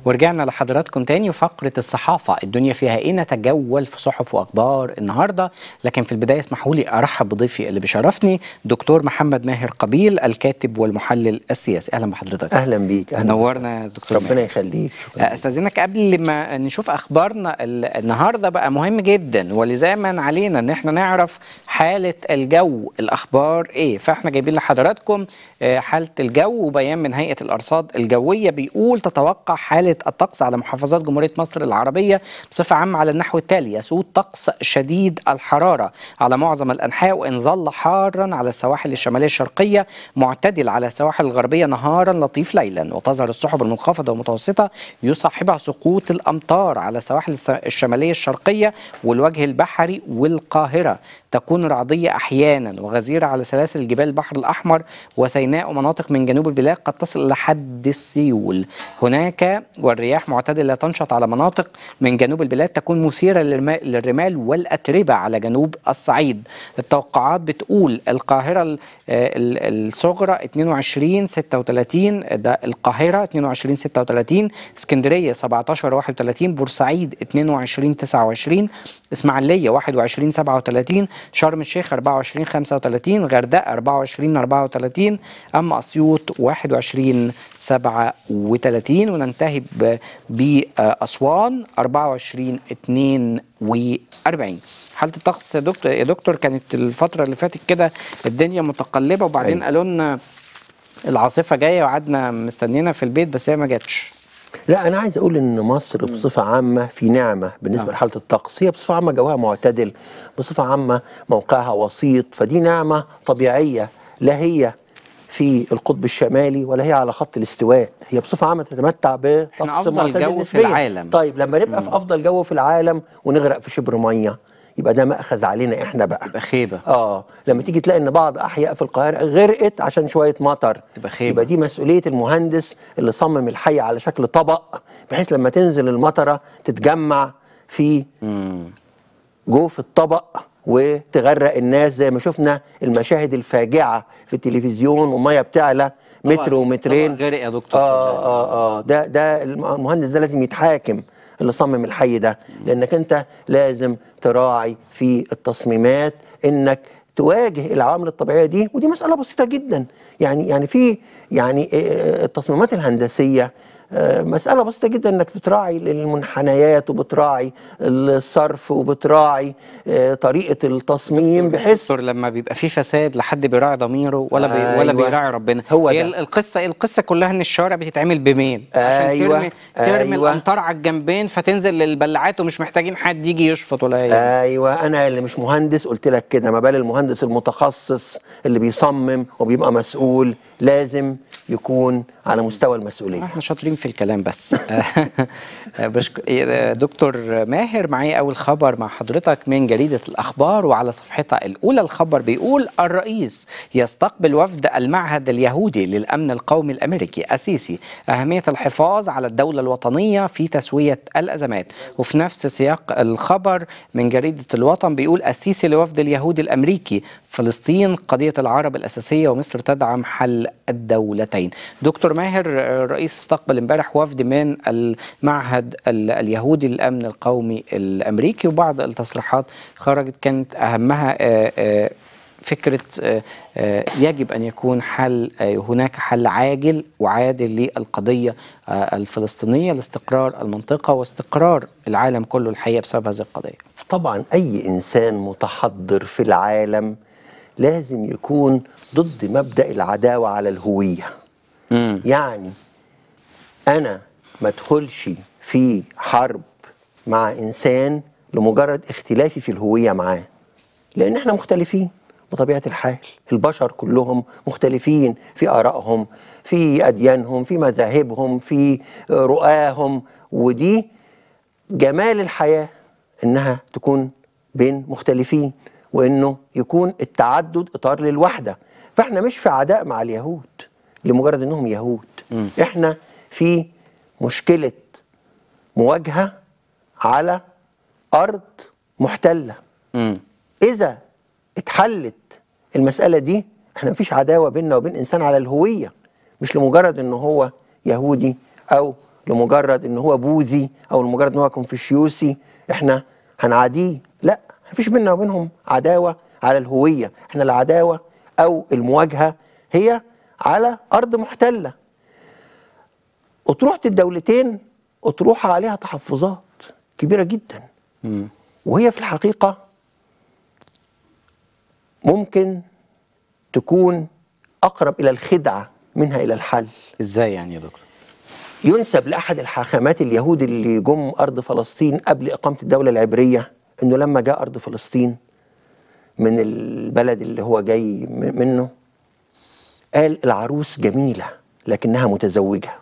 ورجعنا لحضراتكم تاني وفقرة الصحافة الدنيا فيها ايه نتجول في صحف واخبار النهاردة لكن في البداية اسمحوا لي ارحب بضيفي اللي بيشرفني دكتور محمد ماهر قبيل الكاتب والمحلل السياسي اهلا بحضرتك اهلا بيك اهلا نورنا يا دكتور ربنا ماهر. يخليك شكراً. استاذنك قبل ما نشوف اخبارنا ال- النهارده بقى مهم جدا ولزاما علينا ان احنا نعرف حاله الجو الاخبار ايه فاحنا جايبين لحضراتكم آه، حاله الجو وبيان من هيئه الارصاد الجويه بيقول تتوقع حاله الطقس على محافظات جمهوريه مصر العربيه بصفه عامه على النحو التالي يسود طقس شديد الحراره على معظم الانحاء وان ظل حارا على السواحل الشماليه الشرقيه معتدل على السواحل الغربيه نهارا لطيف ليلا وتظهر السحب المنخفضه والمتوسطه يصاحبها سقوط الامطار على السواحل الس- الشماليه الشرقيه والوجه البحري والقاهره تكون رعديه احيانا وغزيره على سلاسل جبال البحر الاحمر وسيناء ومناطق من جنوب البلاد قد تصل لحد السيول هناك والرياح معتدله تنشط على مناطق من جنوب البلاد تكون مثيره للرما- للرمال والاتربه على جنوب الصعيد التوقعات بتقول القاهره ال- ال- الصغرى 22 36 ده القاهره 22 36 اسكندريه 17 31 بورسعيد 22 29 اسماعيليه 21 37 شرم الشيخ 24 35 غردقه 24 34 اما اسيوط 21 37 وننتهي ب- باسوان 24 42 حاله الطقس يا دكتور يا دكتور كانت الفتره اللي فاتت كده الدنيا متقلبه وبعدين أيوة. قالوا لنا العاصفه جايه وقعدنا مستنينا في البيت بس هي ما جاتش لا انا عايز اقول ان مصر بصفه عامه في نعمه بالنسبه آه. لحاله الطقس هي بصفه عامه جوها معتدل بصفه عامه موقعها وسيط فدي نعمه طبيعيه لا هي في القطب الشمالي ولا هي على خط الاستواء هي بصفه عامه تتمتع بطقس أفضل معتدل جو في نسبياً. العالم. طيب لما نبقى في افضل جو في العالم ونغرق في شبر ميه يبقى ده مأخذ علينا احنا بقى تبقى خيبه اه لما تيجي تلاقي ان بعض احياء في القاهره غرقت عشان شويه مطر تبقى خيبة. يبقى دي مسؤوليه المهندس اللي صمم الحي على شكل طبق بحيث لما تنزل المطره تتجمع في جوف الطبق وتغرق الناس زي ما شفنا المشاهد الفاجعه في التلفزيون وميه بتعلى متر طبق- ومترين طبق غرق يا دكتور اه صدقني. اه اه ده ده المهندس ده لازم يتحاكم اللي صمم الحي ده لانك انت لازم تراعي في التصميمات انك تواجه العوامل الطبيعيه دي ودي مساله بسيطه جدا يعني يعني في يعني آه، التصميمات الهندسيه آه، مسألة بسيطة جدا انك بتراعي المنحنيات وبتراعي الصرف وبتراعي آه، طريقة التصميم بحيث دكتور لما بيبقى في فساد لا حد بيراعي ضميره ولا بي ولا أيوة. بيراعي ربنا هو هي ده. ال- القصه إيه؟ القصه كلها ان الشوارع بتتعمل بميل عشان أيوة. ترمي ترمي أيوة. الامطار على الجنبين فتنزل للبلاعات ومش محتاجين حد يجي يشفط ولا ايه ايوه انا اللي مش مهندس قلت لك كده ما بال المهندس المتخصص اللي بيصمم وبيبقى مسؤول لازم يكون على مستوى المسؤوليه احنا شاطرين في الكلام بس بشك... دكتور ماهر معايا اول خبر مع حضرتك من جريده الاخبار وعلى صفحتها الاولى الخبر بيقول الرئيس يستقبل وفد المعهد اليهودي للامن القومي الامريكي اسيسي اهميه الحفاظ على الدوله الوطنيه في تسويه الازمات وفي نفس سياق الخبر من جريده الوطن بيقول السيسي لوفد اليهود الامريكي فلسطين قضيه العرب الاساسيه ومصر تدعم حل الدولتين دكتور ماهر الرئيس استقبل امبارح وفد من المعهد ال- اليهودي للامن القومي الامريكي وبعض التصريحات خرجت كانت اهمها آه، آه، فكرة آه، آه، يجب أن يكون حل آه، هناك حل عاجل وعادل للقضية آه، الفلسطينية لاستقرار المنطقة واستقرار العالم كله الحقيقة بسبب هذه القضية طبعا اي انسان متحضر في العالم لازم يكون ضد مبدا العداوه على الهويه يعني انا ما ادخلش في حرب مع انسان لمجرد اختلافي في الهويه معاه لان احنا مختلفين بطبيعه الحال البشر كلهم مختلفين في ارائهم في اديانهم في مذاهبهم في رؤاهم ودي جمال الحياه انها تكون بين مختلفين وانه يكون التعدد اطار للوحده فاحنا مش في عداء مع اليهود لمجرد انهم يهود احنا في مشكله مواجهه على ارض محتله مم. اذا اتحلت المساله دي احنا مفيش عداوه بيننا وبين انسان على الهويه مش لمجرد انه هو يهودي او لمجرد ان هو بوذي او لمجرد ان هو كونفوشيوسي احنا هنعاديه لا مفيش بيننا وبينهم عداوه على الهويه احنا العداوه او المواجهه هي على ارض محتله اطروحه الدولتين اطروحه عليها تحفظات كبيره جدا مم. وهي في الحقيقه ممكن تكون اقرب الى الخدعه منها الى الحل ازاي يعني يا دكتور ينسب لاحد الحاخامات اليهود اللي جم ارض فلسطين قبل اقامه الدوله العبريه انه لما جاء ارض فلسطين من البلد اللي هو جاي م- منه قال العروس جميله لكنها متزوجه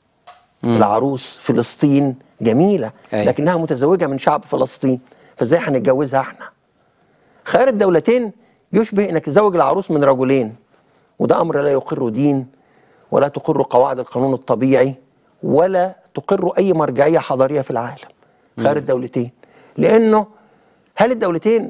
العروس فلسطين جميله أي. لكنها متزوجه من شعب فلسطين فازاي هنتجوزها احنا خيار الدولتين يشبه انك تزوج العروس من رجلين وده امر لا يقر دين ولا تقر قواعد القانون الطبيعي ولا تقر اي مرجعيه حضاريه في العالم خيار الدولتين لانه هل الدولتين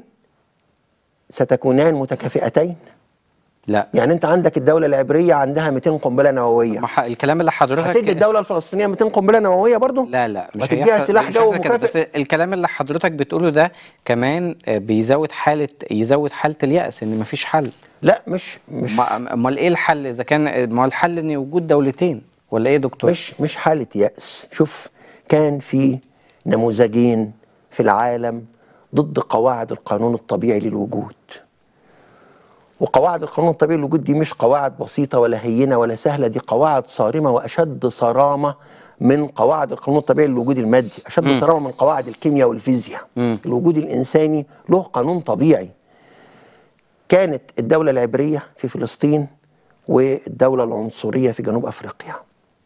ستكونان متكافئتين لا يعني انت عندك الدوله العبريه عندها 200 قنبله نوويه ما ح- الكلام اللي حضرتك هتدي الدوله الفلسطينيه 200 قنبله نوويه برضو لا لا مش وهتديها هيحصل سلاح مش جو هيحصل كده، بس مكافئ الكلام اللي حضرتك بتقوله ده كمان آه، بيزود حالة يزود حالة اليأس ان مفيش حل لا مش مش ما- امال ايه الحل اذا كان ما هو الحل ان وجود دولتين ولا ايه يا دكتور مش مش حالة يأس شوف كان في نموذجين في العالم ضد قواعد القانون الطبيعي للوجود وقواعد القانون الطبيعي للوجود دي مش قواعد بسيطة ولا هينة ولا سهلة دي قواعد صارمة وأشد صرامة من قواعد القانون الطبيعي للوجود المادي أشد صرامة من قواعد الكيمياء والفيزياء مم. الوجود الإنساني له قانون طبيعي كانت الدولة العبرية في فلسطين والدولة العنصرية في جنوب أفريقيا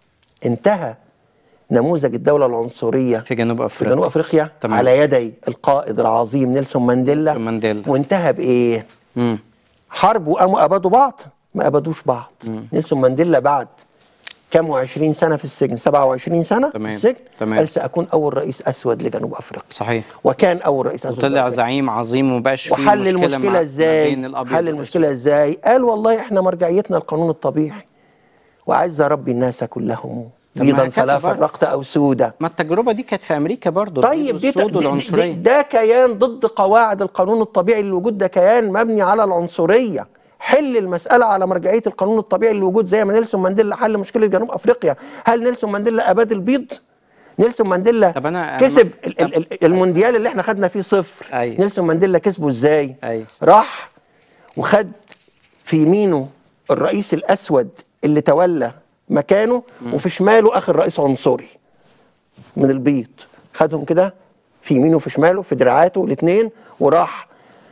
انتهى نموذج الدولة العنصرية في جنوب في افريقيا جنوب أفريقيا تمام. على يدي القائد العظيم نيلسون مانديلا نيلسون مانديلا. وانتهى بإيه؟ مم. حرب وقاموا أبادوا بعض ما أبادوش بعض نيلسون مانديلا بعد كام وعشرين سنة في السجن 27 سنة تمام. في السجن تمام. قال سأكون أول رئيس أسود لجنوب أفريقيا صحيح وكان أول رئيس أسود وطلع لأفريقيا. زعيم عظيم ومبقاش فيه وحل مشكلة المشكلة مع- ما ازاي بين الأبيض حل والأسود. المشكلة ازاي قال والله احنا مرجعيتنا القانون الطبيعي وعز ربي الناس كلهم طب ما بيضا هكذا فلا برضه. فرقت او سودا ما التجربة دي كانت في امريكا برضو طيب دي, السود دي, دي, والعنصرية ده كيان ضد قواعد القانون الطبيعي للوجود ده كيان مبني على العنصرية حل المسألة على مرجعية القانون الطبيعي للوجود زي ما نيلسون مانديلا حل مشكلة جنوب أفريقيا هل نيلسون مانديلا أباد البيض؟ نيلسون مانديلا طب أنا- كسب أنا- ال- ال- ال- المونديال اللي احنا خدنا فيه صفر أيوة. نيلسون مانديلا كسبه ازاي؟ أيوة. راح وخد في يمينه الرئيس الأسود اللي تولى مكانه وفي شماله آخر رئيس عنصري من البيض خدهم كده في يمينه وفي شماله في دراعاته الاثنين وراح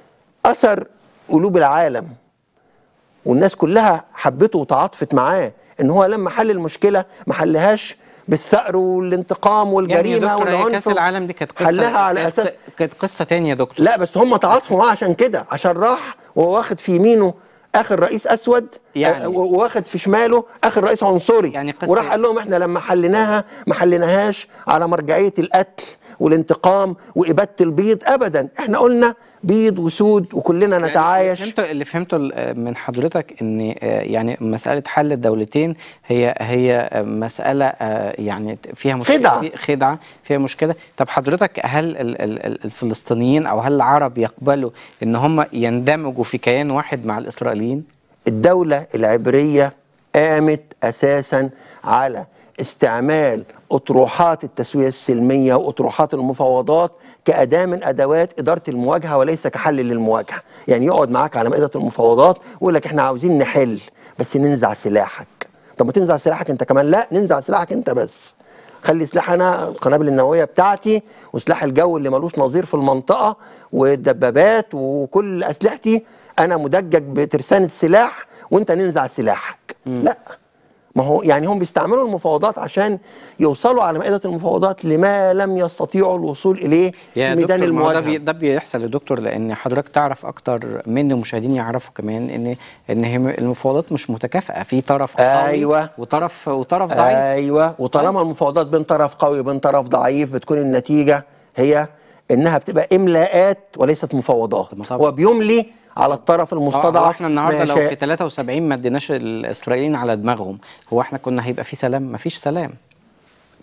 اثر قلوب العالم والناس كلها حبته وتعاطفت معاه ان هو لما حل المشكله ما حلهاش بالثأر والانتقام يعني يا والجريمه دكتور هي والعنف كاس العالم دي كانت قصة حلها على كانت- اساس كانت قصة تانية يا دكتور لا بس هم تعاطفوا معاه عشان كده عشان راح وهو واخد في يمينه اخر رئيس اسود يعني- آه، وواخد في شماله اخر رئيس عنصري يعني قصة- وراح قال لهم احنا لما حليناها ما حليناهاش على مرجعيه القتل والانتقام واباده البيض ابدا احنا قلنا بيض وسود وكلنا يعني نتعايش اللي فهمته اللي فهمته ال- من حضرتك ان آه، يعني مساله حل الدولتين هي هي آه، مساله آه، يعني فيها مشكله خدعة. في خدعه فيها مشكله طب حضرتك هل ال- ال- ال- الفلسطينيين او هل العرب يقبلوا ان هم يندمجوا في كيان واحد مع الاسرائيليين الدولة العبرية قامت أساسا على استعمال أطروحات التسوية السلمية وأطروحات المفاوضات كأداة من أدوات إدارة المواجهة وليس كحل للمواجهة يعني يقعد معاك على مائدة المفاوضات ويقول لك إحنا عاوزين نحل بس ننزع سلاحك طب ما تنزع سلاحك أنت كمان لا ننزع سلاحك أنت بس خلي سلاح انا القنابل النوويه بتاعتي وسلاح الجو اللي ملوش نظير في المنطقه والدبابات وكل اسلحتي انا مدجج بترسانه السلاح وانت ننزع سلاحك لا ما هو يعني هم بيستعملوا المفاوضات عشان يوصلوا على مائده المفاوضات لما لم يستطيعوا الوصول اليه يا في ميدان دكتور ما هو ده, المواجهه بي ده بيحصل يا دكتور لان حضرتك تعرف اكتر مني ومشاهدين يعرفوا كمان ان ان هي المفاوضات مش متكافئه في طرف قوي أيوة. وطرف وطرف ضعيف ايوه وطالما المفاوضات بين طرف قوي وبين طرف ضعيف بتكون النتيجه هي انها بتبقى املاءات وليست مفاوضات طب ما طبعا. وبيملي على الطرف اه المستضعف هو احنا النهارده ما لو يشاء. في 73 ما اديناش الاسرائيليين على دماغهم هو احنا كنا هيبقى في سلام ما فيش سلام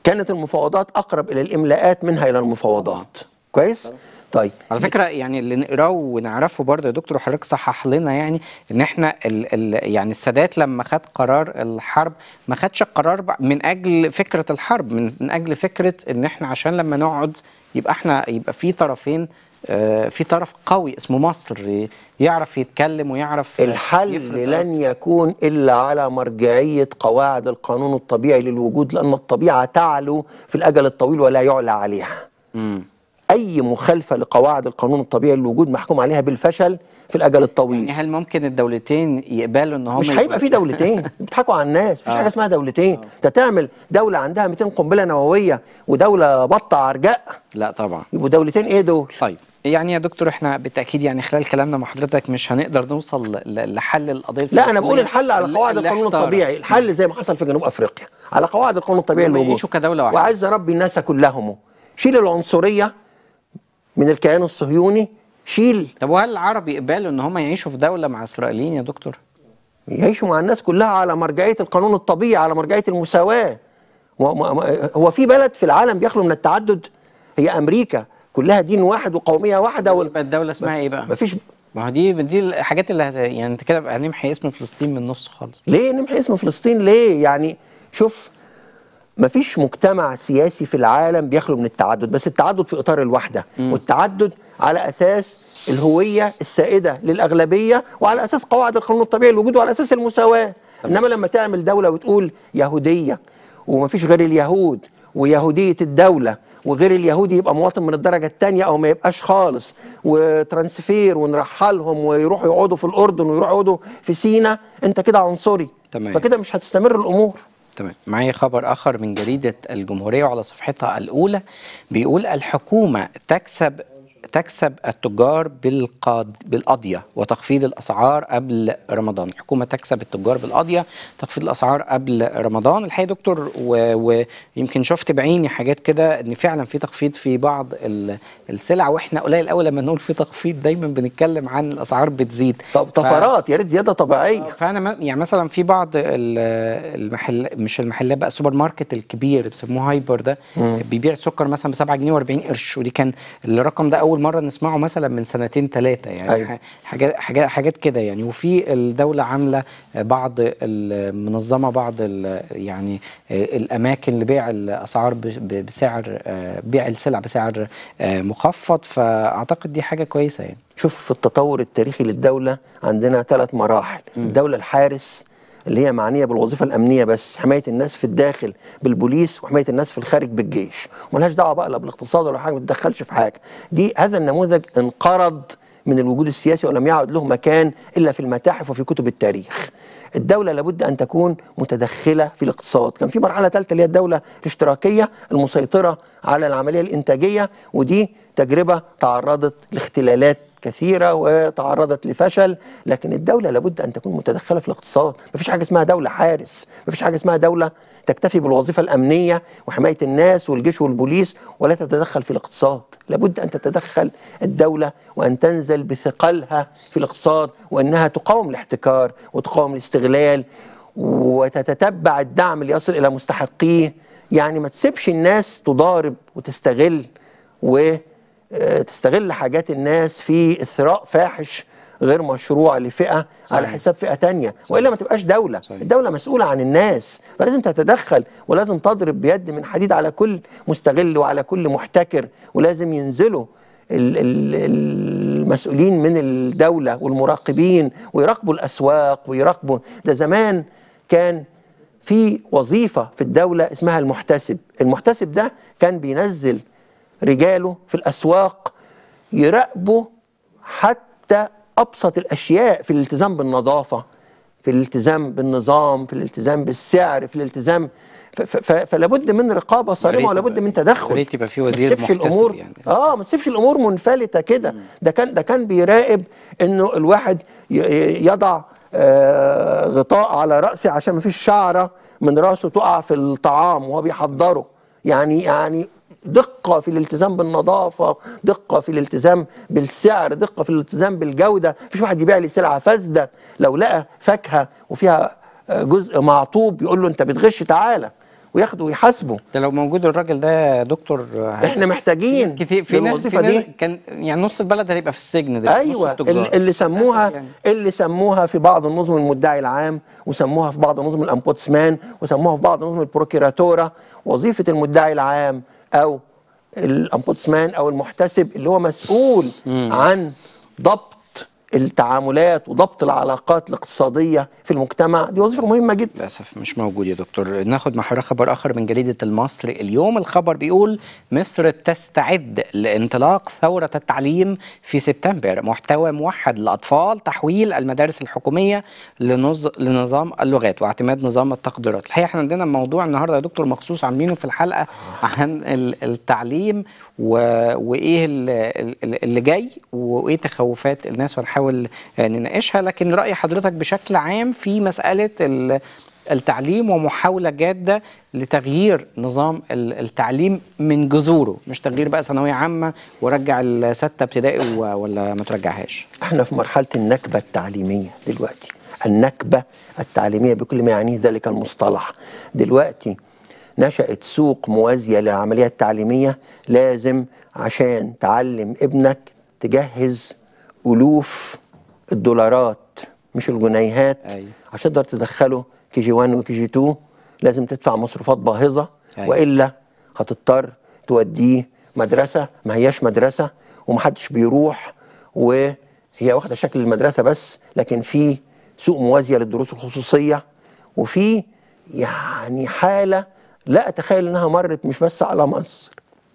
كانت المفاوضات اقرب الى الاملاءات منها الى المفاوضات كويس طيب على فكره يعني اللي نقراه ونعرفه برضه يا دكتور وحضرتك صحح لنا يعني ان احنا ال ال يعني السادات لما خد قرار الحرب ما خدش القرار بع- من اجل فكره الحرب من, من اجل فكره ان احنا عشان لما نقعد يبقى احنا يبقى في طرفين آه، في طرف قوي اسمه مصر يعرف يتكلم ويعرف الحل يفرض لن يكون الا على مرجعيه قواعد القانون الطبيعي للوجود لان الطبيعه تعلو في الاجل الطويل ولا يعلى عليها مم. اي مخالفه لقواعد القانون الطبيعي للوجود محكوم عليها بالفشل في الاجل الطويل يعني هل ممكن الدولتين يقبلوا ان هم مش هيبقى في دولتين بيضحكوا على الناس مفيش آه. حاجه اسمها دولتين انت تعمل دوله عندها 200 قنبله نوويه ودوله بطه عرجاء لا طبعا يبقوا دولتين ايه دول طيب يعني يا دكتور احنا بالتاكيد يعني خلال كلامنا مع حضرتك مش هنقدر نوصل ل- لحل القضيه لا انا بقول الفلسطينية الحل على اللي- قواعد اللي القانون احتارت. الطبيعي الحل زي ما حصل في جنوب افريقيا على قواعد القانون الطبيعي هم للوجود يعيشوا كدولة واحدة. وعز ربي الناس كلهم شيل العنصريه من الكيان الصهيوني شيل طب وهل العرب يقبلوا ان هم يعيشوا في دوله مع اسرائيليين يا دكتور؟ يعيشوا مع الناس كلها على مرجعيه القانون الطبيعي على مرجعيه المساواه و- م- م- هو في بلد في العالم بيخلو من التعدد هي امريكا كلها دين واحد وقوميه واحده وال... يبقى الدوله اسمها ايه بقى؟ مفيش ما هو دي دي الحاجات اللي هت... يعني انت كده بقى هنمحي اسم فلسطين من النص خالص ليه نمحي اسم فلسطين ليه يعني شوف مفيش مجتمع سياسي في العالم بيخلو من التعدد بس التعدد في اطار الوحده والتعدد على اساس الهويه السائده للاغلبيه وعلى اساس قواعد القانون الطبيعي للوجود وعلى اساس المساواه انما لما تعمل دوله وتقول يهوديه ومفيش غير اليهود ويهوديه الدوله وغير اليهودي يبقى مواطن من الدرجه الثانيه او ما يبقاش خالص وترانسفير ونرحلهم ويروحوا يقعدوا في الاردن ويروحوا يقعدوا في سينا انت كده عنصري تمام. فكده مش هتستمر الامور تمام معايا خبر آخر من جريدة الجمهورية وعلى صفحتها الأولى بيقول الحكومة تكسب تكسب التجار بالقاد بالقضية وتخفيض الأسعار قبل رمضان الحكومة تكسب التجار بالقضية تخفيض الأسعار قبل رمضان الحقيقة يا دكتور و- ويمكن شفت بعيني حاجات كده إن فعلا في تخفيض في بعض ال- السلع وإحنا قليل قوي لما نقول في تخفيض دايما بنتكلم عن الأسعار بتزيد طب ف- طفرات يا ريت زياده طبيعيه فانا م- يعني مثلا في بعض ال- المحل مش المحلات بقى السوبر ماركت الكبير بيسموه هايبر ده بيبيع السكر مثلا ب 7 جنيه و40 قرش ودي كان الرقم ده اول مره نسمعه مثلا من سنتين ثلاثه يعني أيوة. ح- حاجات حاجات حاجات كده يعني وفي الدوله عامله بعض المنظمه بعض ال- يعني الاماكن لبيع الاسعار ب- ب- بسعر آه، بيع السلع بسعر آه، مخفض فاعتقد دي حاجه كويسه يعني شوف في التطور التاريخي للدوله عندنا ثلاث مراحل الدوله الحارس اللي هي معنيه بالوظيفه الامنيه بس حمايه الناس في الداخل بالبوليس وحمايه الناس في الخارج بالجيش وملهاش دعوه بقى لا بالاقتصاد ولا حاجه ما تتدخلش في حاجه دي هذا النموذج انقرض من الوجود السياسي ولم يعد له مكان الا في المتاحف وفي كتب التاريخ الدولة لابد أن تكون متدخلة في الاقتصاد كان في مرحلة ثالثة اللي هي الدولة الاشتراكية المسيطرة على العملية الإنتاجية ودي تجربة تعرضت لاختلالات كثيرة وتعرضت لفشل لكن الدولة لابد أن تكون متدخلة في الاقتصاد مفيش حاجة اسمها دولة حارس مفيش حاجة اسمها دولة تكتفي بالوظيفة الأمنية وحماية الناس والجيش والبوليس ولا تتدخل في الاقتصاد لابد أن تتدخل الدولة وأن تنزل بثقلها في الاقتصاد وأنها تقاوم الاحتكار وتقاوم الاستغلال وتتتبع الدعم اللي يصل إلى مستحقيه يعني ما تسيبش الناس تضارب وتستغل وتستغل حاجات الناس في إثراء فاحش غير مشروع لفئة صحيح. على حساب فئة تانية وإلا ما تبقاش دولة صحيح. الدولة مسؤولة عن الناس فلازم تتدخل ولازم تضرب بيد من حديد على كل مستغل وعلى كل محتكر ولازم ينزلوا ال- ال- المسؤولين من الدولة والمراقبين ويراقبوا الأسواق ويراقبوا ده زمان كان في وظيفة في الدولة اسمها المحتسب المحتسب ده كان بينزل رجاله في الأسواق يراقبوا حتى أبسط الأشياء في الالتزام بالنظافة في الالتزام بالنظام في الالتزام بالسعر في الالتزام ف- ف- ف- فلا بد من رقابه يا صارمه ريت ولا يبقى- بد من تدخل يا ريت يبقى في ما وزير تسيبش محتسب الامور يعني. اه ما تسيبش الامور منفلته كده ده كان ده كان بيراقب انه الواحد ي- ي- يضع آه غطاء على راسه عشان ما فيش شعره من راسه تقع في الطعام وهو بيحضره يعني يعني دقة في الالتزام بالنظافة دقة في الالتزام بالسعر دقة في الالتزام بالجودة مفيش واحد يبيع لي سلعة فاسدة لو لقى فاكهة وفيها آه، جزء معطوب يقول له انت بتغش تعالى وياخدوا ويحاسبوا ده لو موجود الراجل ده يا دكتور ه- احنا محتاجين ناس كتير في ناس في للوظيفة ناس دي كان يعني نص البلد هتبقى في السجن ده ايوه اللي, اللي سموها اللي سموها في بعض النظم المدعي العام وسموها في بعض نظم الامبوتسمان وسموها في بعض نظم البروكيراتورا وظيفه المدعي العام او الامبوتسمان او المحتسب اللي هو مسؤول عن ضبط التعاملات وضبط العلاقات الاقتصاديه في المجتمع دي وظيفه مهمه جدا للأسف مش موجود يا دكتور ناخد مع حضرتك خبر آخر من جريدة المصري اليوم الخبر بيقول مصر تستعد لانطلاق ثورة التعليم في سبتمبر محتوى موحد للأطفال تحويل المدارس الحكومية لنظ... لنظام اللغات واعتماد نظام التقديرات الحقيقة احنا عندنا موضوع النهاردة يا دكتور مخصوص عاملينه في الحلقة عن ال- التعليم و... وإيه ال- ال- اللي جاي وإيه تخوفات الناس ونحاول آه، نناقشها لكن رأي حضرتك بشكل عام في مسألة ال... التعليم ومحاولة جادة لتغيير نظام ال- التعليم من جذوره مش تغيير بقى ثانوية عامة ورجع الستة ابتدائي و- ولا ما ترجعهاش احنا في مرحله النكبه التعليميه دلوقتي النكبه التعليميه بكل ما يعنيه ذلك المصطلح دلوقتي نشأت سوق موازيه للعمليه التعليميه لازم عشان تعلم ابنك تجهز الوف الدولارات مش الجنيهات أيوة. عشان تقدر تدخله كي جي 1 وكي جي 2 لازم تدفع مصروفات باهظه أيوة. والا هتضطر توديه مدرسه ما هياش مدرسه ومحدش بيروح وهي واخده شكل المدرسه بس لكن في سوق موازيه للدروس الخصوصيه وفي يعني حاله لا اتخيل انها مرت مش بس على مصر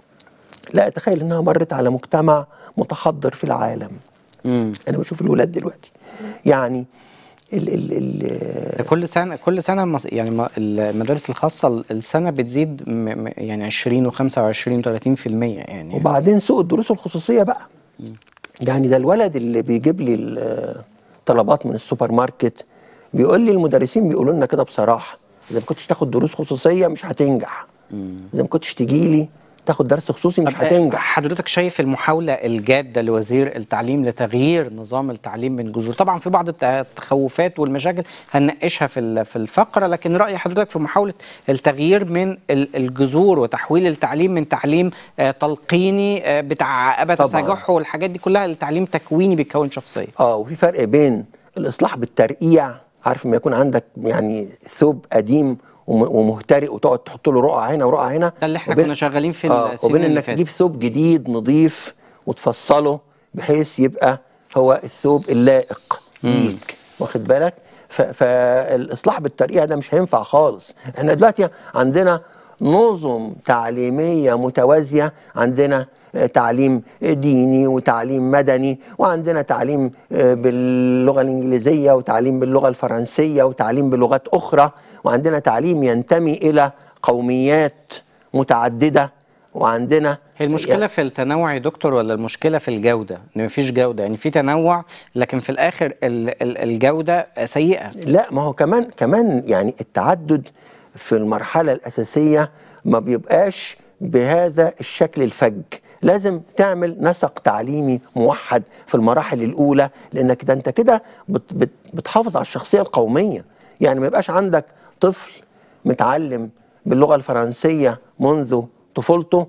لا اتخيل انها مرت على مجتمع متحضر في العالم امم انا بشوف الولاد دلوقتي يعني ال ال ال ده كل سنة كل سنة مص- يعني ما- المدارس الخاصة السنة بتزيد م- م- يعني 20 و25 و30% يعني وبعدين سوق الدروس الخصوصية بقى يعني ده الولد اللي بيجيب لي الطلبات من السوبر ماركت بيقول لي المدرسين بيقولوا لنا كده بصراحة إذا ما كنتش تاخد دروس خصوصية مش هتنجح إذا ما كنتش تجي لي تاخد درس خصوصي مش طب هتنجح حضرتك شايف المحاولة الجادة لوزير التعليم لتغيير نظام التعليم من جذور طبعا في بعض الت- التخوفات والمشاكل هنناقشها في ال- في الفقرة لكن رأي حضرتك في محاولة التغيير من ال- الجذور وتحويل التعليم من تعليم آه، تلقيني آه، بتاع أبا طبعاً. تساجح والحاجات دي كلها لتعليم تكويني بيكون شخصية اه وفي فرق بين الاصلاح بالترقيع عارف لما يكون عندك يعني ثوب قديم وم- ومهترئ وتقعد تحط له رقعه هنا ورقعه هنا ده اللي احنا وبين- كنا شغالين في آه السنين وبين اللي انك فاتت. تجيب ثوب جديد نظيف وتفصله بحيث يبقى هو الثوب اللائق ليك واخد بالك ف- فالاصلاح بالترقيع ده مش هينفع خالص احنا دلوقتي عندنا نظم تعليميه متوازيه عندنا آه، تعليم ديني وتعليم مدني وعندنا تعليم آه، باللغه الانجليزيه وتعليم باللغه الفرنسيه وتعليم بلغات اخرى وعندنا تعليم ينتمي الى قوميات متعدده وعندنا هي المشكلة في التنوع يا دكتور ولا المشكلة في الجودة؟ إن مفيش جودة، يعني في تنوع لكن في الآخر ال- ال- الجودة سيئة. لا ما هو كمان كمان يعني التعدد في المرحلة الأساسية ما بيبقاش بهذا الشكل الفج لازم تعمل نسق تعليمي موحد في المراحل الأولى لأنك ده أنت كده بت بت بتحافظ على الشخصية القومية يعني ما يبقاش عندك طفل متعلم باللغة الفرنسية منذ طفولته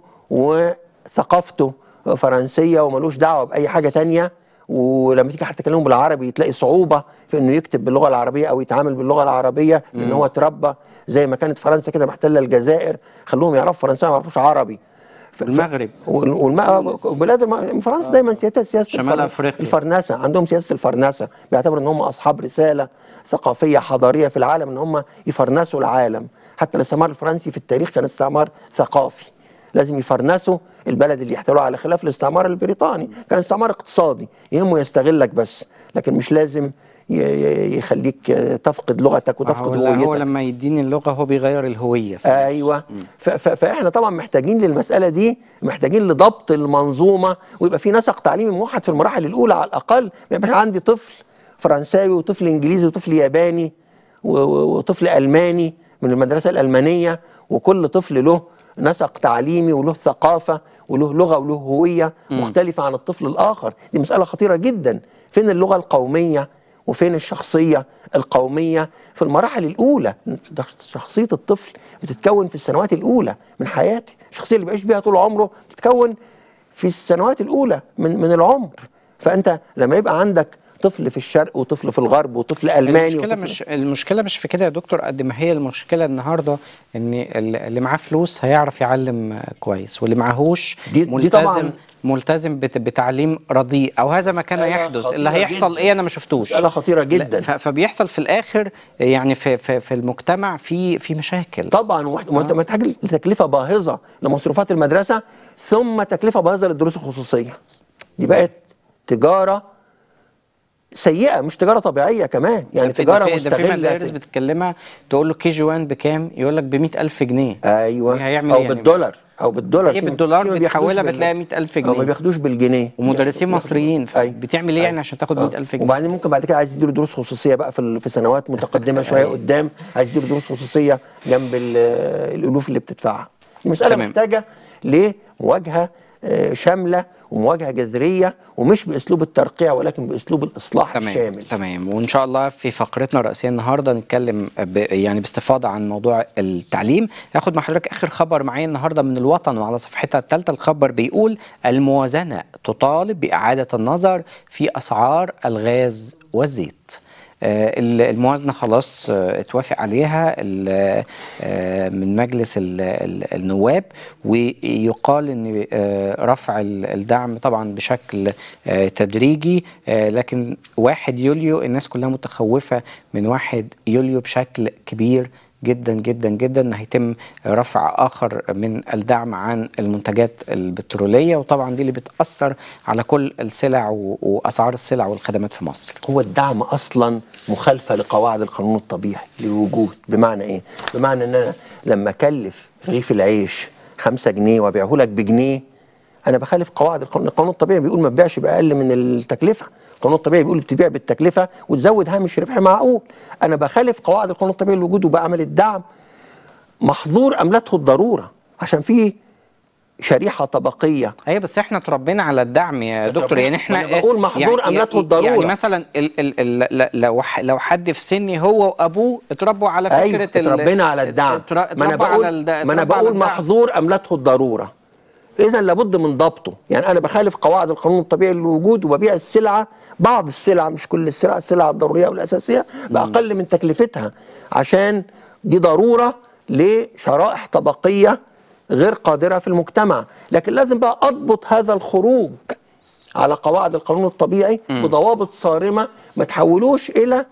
وثقافته فرنسية وملوش دعوة بأي حاجة تانية ولما تيجي حتى تكلمه بالعربي تلاقي صعوبة في انه يكتب باللغة العربية او يتعامل باللغة العربية لان هو اتربى زي ما كانت فرنسا كده محتلة الجزائر خلوهم يعرفوا فرنساوي ما يعرفوش عربي ف- ف- المغرب. وال- والم... بلاد الم... فرنسا دايما سياستها سياسة شمال الفر- أفريقيا. الفرنسة عندهم سياسة الفرنسة بيعتبروا ان هم اصحاب رسالة ثقافية حضارية في العالم ان هم يفرنسوا العالم حتى الاستعمار الفرنسي في التاريخ كان استعمار ثقافي لازم يفرنسوا البلد اللي يحتلوها على خلاف الاستعمار البريطاني كان استعمار اقتصادي يهمه يستغلك بس لكن مش لازم ي- ي- يخليك تفقد لغتك وتفقد هو, هو هويتك لما يديني اللغة هو بيغير الهوية في النص. ايوه ف- ف- فاحنا طبعا محتاجين للمساله دي محتاجين لضبط المنظومه ويبقى في نسق تعليمي موحد في المراحل الاولى على الاقل ما يبقاش عندي طفل فرنساوي وطفل انجليزي وطفل ياباني و- و- وطفل الماني من المدرسه الالمانيه وكل طفل له نسق تعليمي وله ثقافه وله لغه وله هويه مختلفه عن الطفل الاخر دي مساله خطيره جدا فين اللغه القوميه وفين الشخصيه القوميه في المراحل الاولى ده شخصيه الطفل بتتكون في السنوات الاولى من حياته الشخصيه اللي بيعيش بيها طول عمره بتتكون في السنوات الاولى من من العمر فانت لما يبقى عندك طفل في الشرق وطفل في الغرب وطفل الماني المشكله وطفل مش المشكله مش في كده يا دكتور قد ما هي المشكله النهارده ان ال- اللي معاه فلوس هيعرف يعلم آه، كويس واللي معهوش دي- دي ملتزم طبعاً- ملتزم بت- بتعليم رديء او هذا ما كان مسألة يحدث اللي خطيرة هيحصل جداً. ايه انا ما شفتوش مسألة خطيرة لا، جداً. ف- فبيحصل في الاخر يعني في في, في المجتمع في في مشاكل طبعا وانت وانت محتاج لتكلفه باهظه لمصروفات المدرسه ثم تكلفه باهظه للدروس الخصوصيه دي بقت تجاره سيئه مش تجاره طبيعيه كمان يعني ده في- تجاره ده في, ده في مستغله مدارس بتتكلمها تقول له كي جي 1 بكام يقول لك ب 100000 جنيه ايوه هيعمل او إيه يعني؟ بالدولار او بالدولار ايه في- بالدولار في ما بياخدوش بتحولها بال- بتلاقي 100000 او ما جنيه بياخدوش بالجنيه ومدرسين بياخدوا- مصريين أيوة. بتعمل ايه يعني عشان تاخد آه. 100000 جنيه وبعدين ممكن بعد كده عايز يديله دروس خصوصيه بقى في ال- في سنوات متقدمه شويه قدام عايز يديله دروس خصوصيه جنب ال- الالوف اللي بتدفعها دي مساله تمام. محتاجه لمواجهه آه، شامله ومواجهه جذريه ومش باسلوب الترقيع ولكن باسلوب الاصلاح تمام الشامل تمام وان شاء الله في فقرتنا الرئيسيه النهارده نتكلم ب يعني باستفاضه عن موضوع التعليم هاخد مع حضرتك اخر خبر معايا النهارده من الوطن وعلى صفحتها الثالثه الخبر بيقول الموازنه تطالب باعاده النظر في اسعار الغاز والزيت آه، ال- الموازنه خلاص آه، اتوافق عليها ال- آه، من مجلس ال- ال- النواب ويقال ان آه، رفع ال- الدعم طبعا بشكل آه، تدريجي آه، لكن 1 يوليو الناس كلها متخوفه من 1 يوليو بشكل كبير جدا جدا جدا ان هيتم رفع اخر من الدعم عن المنتجات البتروليه وطبعا دي اللي بتاثر على كل السلع و- واسعار السلع والخدمات في مصر هو الدعم اصلا مخالفه لقواعد القانون الطبيعي للوجود بمعنى ايه بمعنى ان انا لما اكلف رغيف العيش 5 جنيه وابيعه لك بجنيه انا بخالف قواعد القانون القانون الطبيعي بيقول ما تبيعش باقل من التكلفه القانون الطبيعي بيقول بتبيع بالتكلفه وتزود هامش ربح معقول انا بخالف قواعد القانون الطبيعي للوجود وبعمل الدعم محظور املته الضروره عشان في شريحه طبقيه ايوه بس احنا اتربينا على الدعم يا دكتور اتربينا- يعني احنا وأنا بقول محظور أملاته الضرورة. يعني مثلا ال ال ال ل- لو ح- لو حد في سني هو وابوه اتربوا على فكره ايوه ال- اتربينا على الدعم اتر- ما انا اتربوا بقول على الد- ما انا اتربوا على بقول الدعم. محظور املته الضروره اذا لابد من ضبطه يعني انا بخالف قواعد القانون الطبيعي للوجود وببيع السلعه بعض السلع مش كل السلع السلع الضروريه والاساسيه باقل من تكلفتها عشان دي ضروره لشرائح طبقيه غير قادره في المجتمع لكن لازم بقى اضبط هذا الخروج على قواعد القانون الطبيعي بضوابط صارمه ما تحولوش الى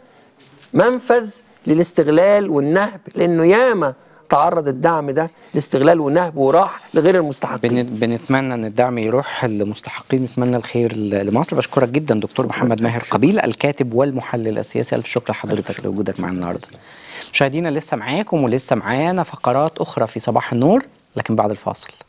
منفذ للاستغلال والنهب لانه ياما تعرض الدعم ده لاستغلال والنهب وراح لغير المستحقين بن- بنتمنى ان الدعم يروح للمستحقين نتمنى الخير ل- لمصر بشكرك جدا دكتور محمد ماهر قبيل الكاتب والمحلل السياسي الف شكر لحضرتك لوجودك معنا النهارده مشاهدينا لسه معاكم ولسه معانا فقرات اخرى في صباح النور لكن بعد الفاصل